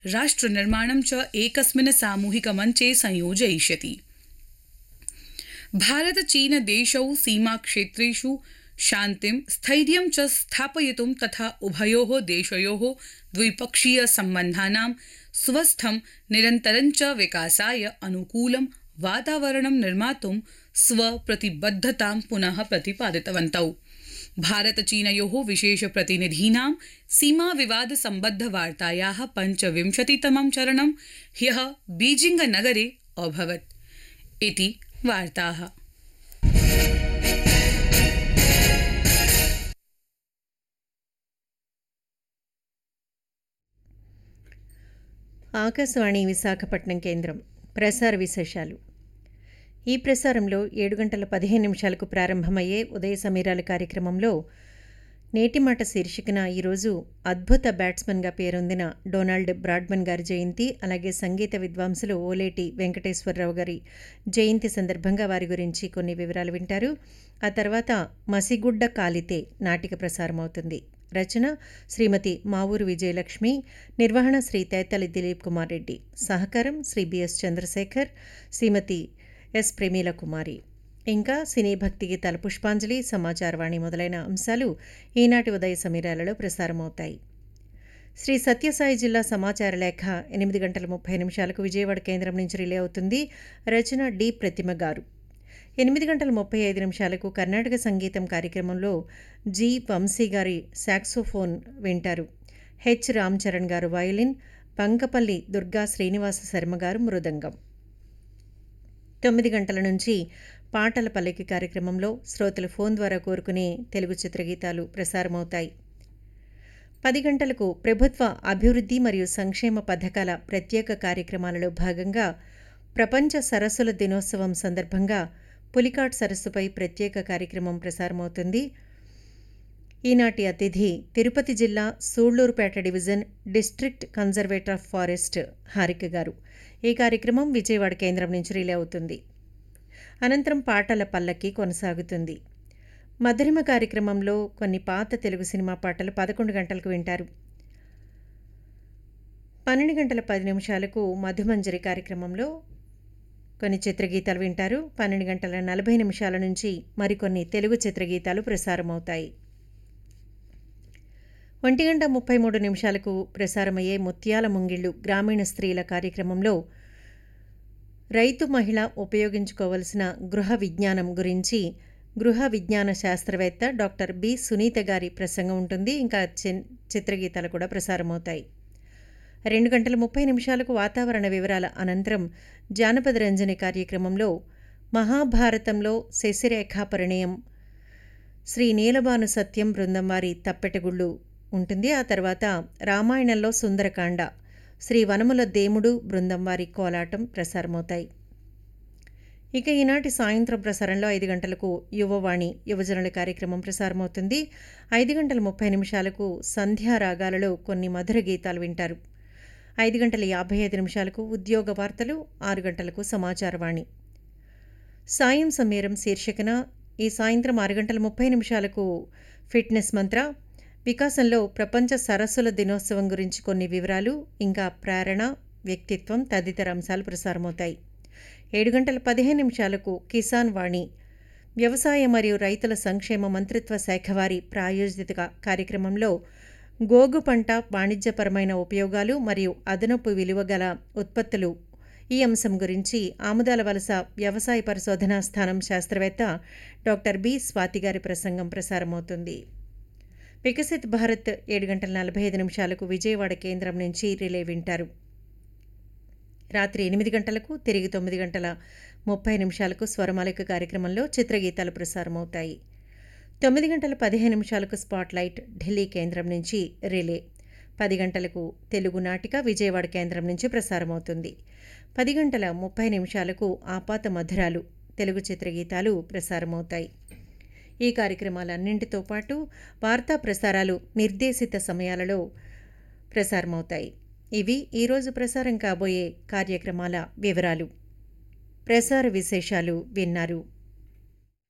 राष्ट्रनिर्माणं च एकस्मिन् सामूहिकमञ्चे संयोजयिष्यति भारतचीनदेशौ सीमाक्षेत्रेषु शान्तिं स्थैर्यं च स्थापयितुं तथा उभयोः देशयोः द्विपक्षीयसम्बन्धानां स्वस्थं निरन्तरञ्च विकासाय अनुकूलं वातावरणं निर्मातुं स्वप्रतिबद्धतां पुनः प्रतिपादितवन्तौ भारतचीनयोः विशेषप्रतिनिधीनां सीमाविवादसम्बद्धवार्तायाः पञ्चविंशतितमं चरणं ह्यः बीजिंगनगरे अभवत् इति वार्ताः ఆకాశవాణి విశాఖపట్నం కేంద్రం ప్రసార విశేషాలు ఈ ప్రసారంలో ఏడు గంటల పదిహేను నిమిషాలకు ప్రారంభమయ్యే ఉదయ సమీరాల కార్యక్రమంలో నేటి మాట శీర్షికన ఈరోజు అద్భుత బ్యాట్స్మన్గా పేరొందిన డొనాల్డ్ బ్రాడ్మన్ గారి జయంతి అలాగే సంగీత విద్వాంసులు ఓలేటి వెంకటేశ్వరరావు గారి జయంతి సందర్భంగా వారి గురించి కొన్ని వివరాలు వింటారు ఆ తర్వాత మసిగుడ్డ కాలితే నాటిక ప్రసారమవుతుంది రచన శ్రీమతి మావూరు విజయలక్ష్మి నిర్వహణ శ్రీ తేతలి దిలీప్ కుమార్ రెడ్డి సహకారం శ్రీ బిఎస్ చంద్రశేఖర్ శ్రీమతి ఎస్ ప్రేమీల కుమారి ఇంకా సినీ భక్తి గీతాల పుష్పాంజలి సమాచారవాణి మొదలైన అంశాలు ఈనాటి ఉదయ సమీరాలలో ప్రసారమవుతాయి శ్రీ సత్యసాయి జిల్లా సమాచార లేఖ ఎనిమిది గంటల ముప్పై నిమిషాలకు విజయవాడ కేంద్రం నుంచి రిలే అవుతుంది రచన డి ప్రతిమ గారు ఎనిమిది గంటల ముప్పై ఐదు నిమిషాలకు కర్ణాటక సంగీతం కార్యక్రమంలో జి వంశీ గారి సాక్సోఫోన్ వింటారు హెచ్ రామ్ చరణ్ గారు వయలిన్ బంకపల్లి దుర్గా శ్రీనివాస శర్మ గారు మృదంగం తొమ్మిది గంటల నుంచి పాటల పల్లకి కార్యక్రమంలో శ్రోతలు ఫోన్ ద్వారా కోరుకునే తెలుగు చిత్రగీతాలు ప్రసారమవుతాయి పది గంటలకు ప్రభుత్వ అభివృద్ధి మరియు సంక్షేమ పథకాల ప్రత్యేక కార్యక్రమాలలో భాగంగా ప్రపంచ సరస్సుల దినోత్సవం సందర్భంగా పులికాట్ సరస్సుపై ప్రత్యేక కార్యక్రమం ప్రసారమవుతుంది ఈనాటి అతిథి తిరుపతి జిల్లా Sullurpeta division district conservator of forest Harika garu ఈ కార్యక్రమం విజయవాడ కేంద్రం నుంచి రిలే అవుతుంది అనంతరం పాటల పల్లకి కొనసాగుతుంది మధురిమ కార్యక్రమంలో కొన్ని పాత తెలుగు సినిమా పాటలు పదకొండు గంటలకు వింటారు పన్నెండు గంటల పది నిమిషాలకు మధుమంజరి కార్యక్రమంలో కొన్ని చిత్రగీతాలు వింటారు పన్నెండు గంటల నలభై నిమిషాల నుంచి మరికొన్ని తెలుగు చిత్రగీతాలు ప్రసారమవుతాయి ఒంటి గంట ముప్పై మూడు నిమిషాలకు ప్రసారమయ్యే ముత్యాల ముంగిళ్ళు గ్రామీణ స్త్రీల కార్యక్రమంలో రైతు మహిళ ఉపయోగించుకోవలసిన గృహ విజ్ఞానం గురించి గృహ విజ్ఞాన శాస్త్రవేత్త డాక్టర్ బి సునీత గారి ప్రసంగం ఉంటుంది ఇంకా చిత్రగీతాలు కూడా ప్రసారమవుతాయి రెండు గంటల ముప్పై నిమిషాలకు వాతావరణ వివరాల అనంతరం జానపద రంజని కార్యక్రమంలో మహాభారతంలో శశిరేఖా పరిణయం శ్రీ నీలబాను సత్యం బృందం వారి తప్పెటగుళ్ళు ఉంటుంది ఆ తర్వాత రామాయణంలో సుందరకాండ శ్రీ వనముల దేముడు బృందం వారి కోలాటం ప్రసారమవుతాయి ఇక ఈనాటి సాయంత్రం ప్రసారంలో ఐదు గంటలకు యువవాణి యువజనుల కార్యక్రమం ప్రసారమవుతుంది ఐదు గంటల ముప్పై నిమిషాలకు సంధ్యా రాగాలలో కొన్ని మధుర గీతాలు వింటారు ఐదు గంటల యాభై ఐదు నిమిషాలకు ఉద్యోగ వార్తలు ఆరు గంటలకు సమాచారవాణి సాయం సమీరం శీర్షికన ఈ సాయంత్రం ఆరు గంటల ముప్పై నిమిషాలకు ఫిట్నెస్ మంత్ర వికాసంలో ప్రపంచ సరస్సుల దినోత్సవం గురించి కొన్ని వివరాలు ఇంకా ప్రేరణ వ్యక్తిత్వం తదితర అంశాలు ప్రసారమవుతాయి ఏడు గంటల పదిహేను నిమిషాలకు కిసాన్ వాణి వ్యవసాయ మరియు రైతుల సంక్షేమ మంత్రిత్వ శాఖ వారి ప్రాయోజిత కార్యక్రమంలో గోగు పంట వాణిజ్యపరమైన ఉపయోగాలు మరియు అదనపు విలువ గల ఉత్పత్తులు ఈ అంశం గురించి ఆముదాల వలస వ్యవసాయ పరిశోధనా స్థానం శాస్త్రవేత్త డాక్టర్ బి స్వాతి గారి ప్రసంగం ప్రసారమవుతుంది వికసిత్ భారత్ ఏడు గంటల నలభై ఐదు నిమిషాలకు విజయవాడ కేంద్రం నుంచి రిలే వింటారు రాత్రి ఎనిమిది గంటలకు తిరిగి తొమ్మిది గంటల ముప్పై నిమిషాలకు స్వరమాలిక కార్యక్రమంలో చిత్రగీతాలు ప్రసారమవుతాయి తొమ్మిది గంటల పదిహేను నిమిషాలకు స్పాట్లైట్ ఢిల్లీ కేంద్రం నుంచి రిలే పది గంటలకు తెలుగు నాటిక విజయవాడ కేంద్రం నుంచి ప్రసారమవుతుంది పది గంటల ముప్పై నిమిషాలకు ఆపాత మధురాలు తెలుగు చిత్రగీతాలు ప్రసారమవుతాయి ఈ కార్యక్రమాలన్నింటితో పాటు వార్తా ప్రసారాలు నిర్దేశిత సమయాలలో ప్రసారమవుతాయి ఇవి ఈరోజు ప్రసారం కాబోయే కార్యక్రమాల వివరాలు ప్రసార విశేషాలు విన్నారు